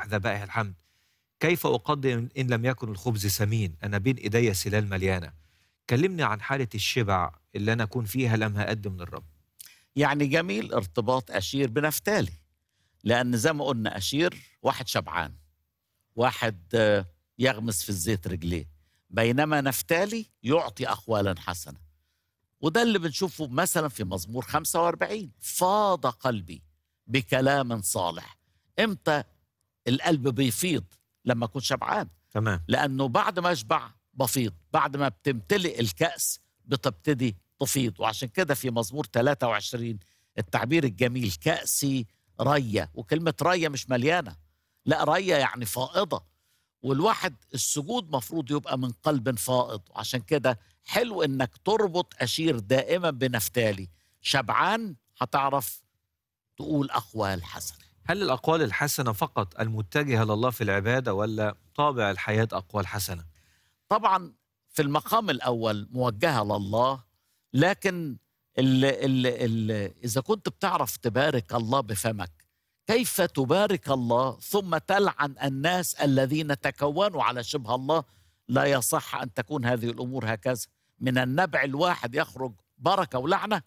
ذبائح الحمد كيف أقدم إن لم يكن الخبز سمين أنا بين إيدي سلال مليانة كلمني عن حالة الشبع اللي أنا أكون فيها لم أقدم للرب يعني جميل ارتباط أشير بنفتالي لأن زي ما قلنا أشير واحد شبعان واحد آه، يغمس في الزيت رجليه بينما نفتالي يعطي أقوالا حسنة وده اللي بنشوفه مثلا في مزمور 45 فاض قلبي بكلام صالح امتى القلب بيفيض لما اكون شبعان تمام لانه بعد ما اشبع بفيض بعد ما بتمتلئ الكاس بتبتدي تفيض وعشان كده في مزمور 23 التعبير الجميل كأسي رية وكلمة رية مش مليانة لا رية يعني فائضة والواحد السجود مفروض يبقى من قلب فائض وعشان كده حلو انك تربط أشير دائما بنفتالي شبعان هتعرف تقول أقوال حسنة هل الأقوال الحسنة فقط المتجهة لله في العبادة ولا طابع الحياة أقوال حسنة طبعا في المقام الأول موجهة لله لكن ال ال ال إذا كنت بتعرف تبارك الله بفمك كيف تبارك الله ثم تلعن الناس الذين تكونوا على شبه الله لا يصح أن تكون هذه الأمور هكذا من النبع الواحد يخرج بركة ولعنة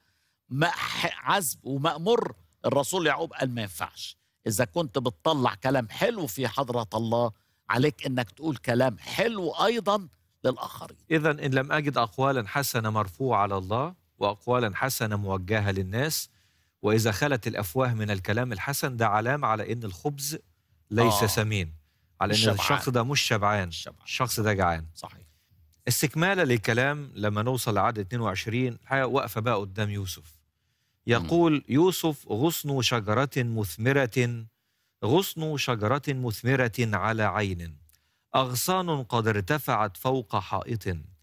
مح- عذب ومأمر الرسول يعقوب قال ما ينفعش إذا كنت بتطلع كلام حلو في حضرة الله عليك إنك تقول كلام حلو أيضا للآخرين إذا إن لم أجد أقوالا حسنة مرفوعة على الله وأقوالا حسنة موجهة للناس وإذا خلت الأفواه من الكلام الحسن ده علامة على إن الخبز ليس آه. آه. سمين على مش إن شبعان. الشخص ده مش شبعان الشبع الشخص ده جعان صحيح استكمالا للكلام لما نوصل لعدد 22 الحقيقة واقفة بقى قدام يوسف يقول يوسف غصن شجرة مثمرة غصن شجرة مثمرة على عين أغصان قد ارتفعت فوق حائط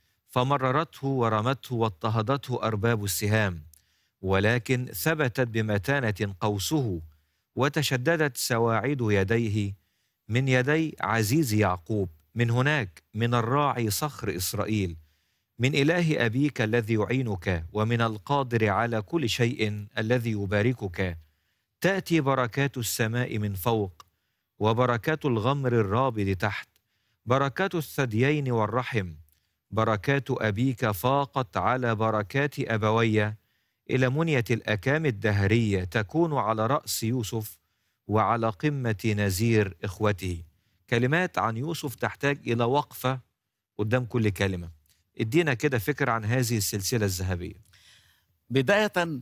فمررته ورمته واضطهدته أرباب السهام ولكن ثبتت بمتانة قوسه وتشددت سواعد يديه من يدي عزيز يعقوب من هناك من الراعي صخر إسرائيل من إله أبيك الذي يعينك ومن القادر على كل شيء الذي يباركك تأتي بركات السماء من فوق وبركات الغمر الرابد تحت بركات الثديين والرحم بركات أبيك فاقت على بركات أبوي إلى منية الأكام الدهرية تكون على رأس يوسف وعلى قمة نزير إخوته كلمات عن يوسف تحتاج إلى وقفة قدام كل كلمة ادينا كده فكرة عن هذه السلسلة الذهبية بداية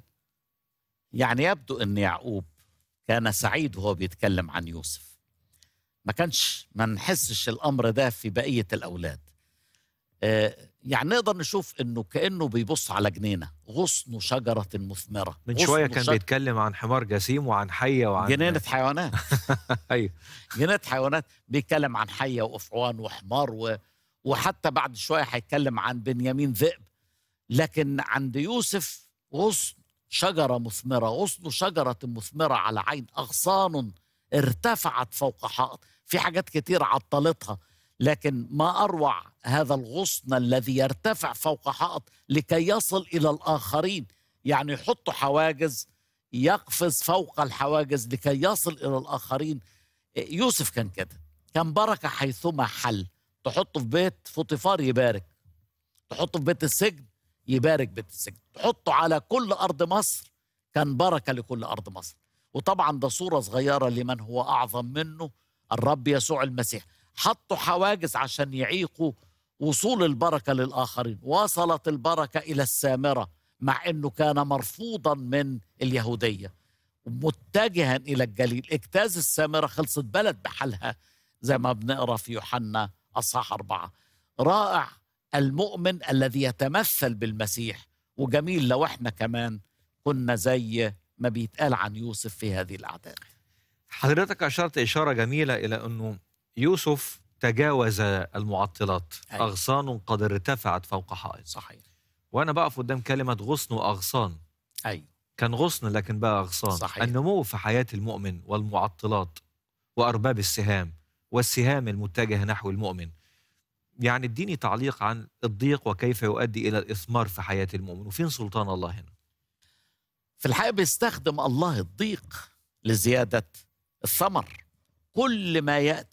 يعني يبدو أن يعقوب كان سعيد وهو بيتكلم عن يوسف ما كانش ما نحسش الأمر ده في بقية الأولاد آه، يعني نقدر نشوف أنه كأنه بيبص على جنينة غصن شجرة مثمرة من غصن شوية كان شج- بيتكلم عن حمار جسيم وعن حية وعن جنينة حيوانات أيوه جنينة حيوانات بيتكلم عن حية وأفعوان وحمار و... وحتى بعد شوية هيتكلم عن بنيامين ذئب لكن عند يوسف غصن شجرة مثمرة غصن شجرة مثمرة على عين أغصان ارتفعت فوق حائط في حاجات كتير عطلتها لكن ما أروع هذا الغصن الذي يرتفع فوق حائط لكي يصل إلى الآخرين يعني يحط حواجز يقفز فوق الحواجز لكي يصل إلى الآخرين يوسف كان كده كان بركة حيثما حل تحطه في بيت فوطيفار يبارك تحطه في بيت السجن يبارك بيت السجن تحطه على كل أرض مصر كان بركة لكل أرض مصر وطبعا ده صورة صغيرة لمن هو أعظم منه الرب يسوع المسيح حطوا حواجز عشان يعيقوا وصول البركة للآخرين وصلت البركة إلى السامرة مع أنه كان مرفوضا من اليهودية متجها إلى الجليل اجتاز السامرة خلصت بلد بحالها زي ما بنقرأ في يوحنا أصحاح أربعة رائع المؤمن الذي يتمثل بالمسيح وجميل لو احنا كمان كنا زي ما بيتقال عن يوسف في هذه الأعداد حضرتك أشرت إشارة جميلة إلى أنه يوسف تجاوز المعطلات أيوة. أغصان قد ارتفعت فوق حائط صحيح وأنا بقف قدام كلمة غصن وأغصان أيوة كان غصن لكن بقى أغصان صحيح. النمو في حياة المؤمن والمعطلات وأرباب السهام والسهام المتجهة نحو المؤمن يعني اديني تعليق عن الضيق وكيف يؤدي إلى الإثمار في حياة المؤمن وفين سلطان الله هنا في الحقيقة بيستخدم الله الضيق لزيادة الثمر كل ما ياتي